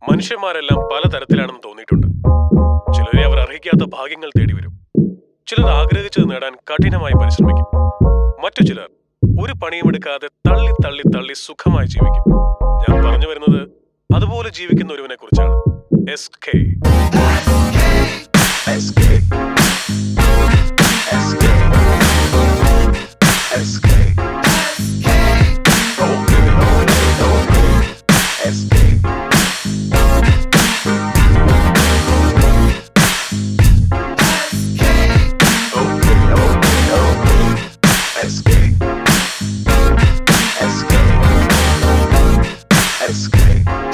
മനുഷ്യന്മാരെല്ലാം പലതരത്തിലാണെന്ന് തോന്നിയിട്ടുണ്ട് ചിലരെ അവർ അർഹിക്കാത്ത ഭാഗ്യങ്ങൾ തേടി വരും ചിലർ ആഗ്രഹിച്ചത് നേടാൻ കഠിനമായി പരിശ്രമിക്കും മറ്റു ചിലർ ഒരു പണിയുമെടുക്കാതെ തള്ളി തള്ളി തള്ളി സുഖമായി ജീവിക്കും ഞാൻ പറഞ്ഞു വരുന്നത് അതുപോലെ ജീവിക്കുന്ന ഒരുവനെ കുറിച്ചാണ് എസ് കെ Escape. Escape.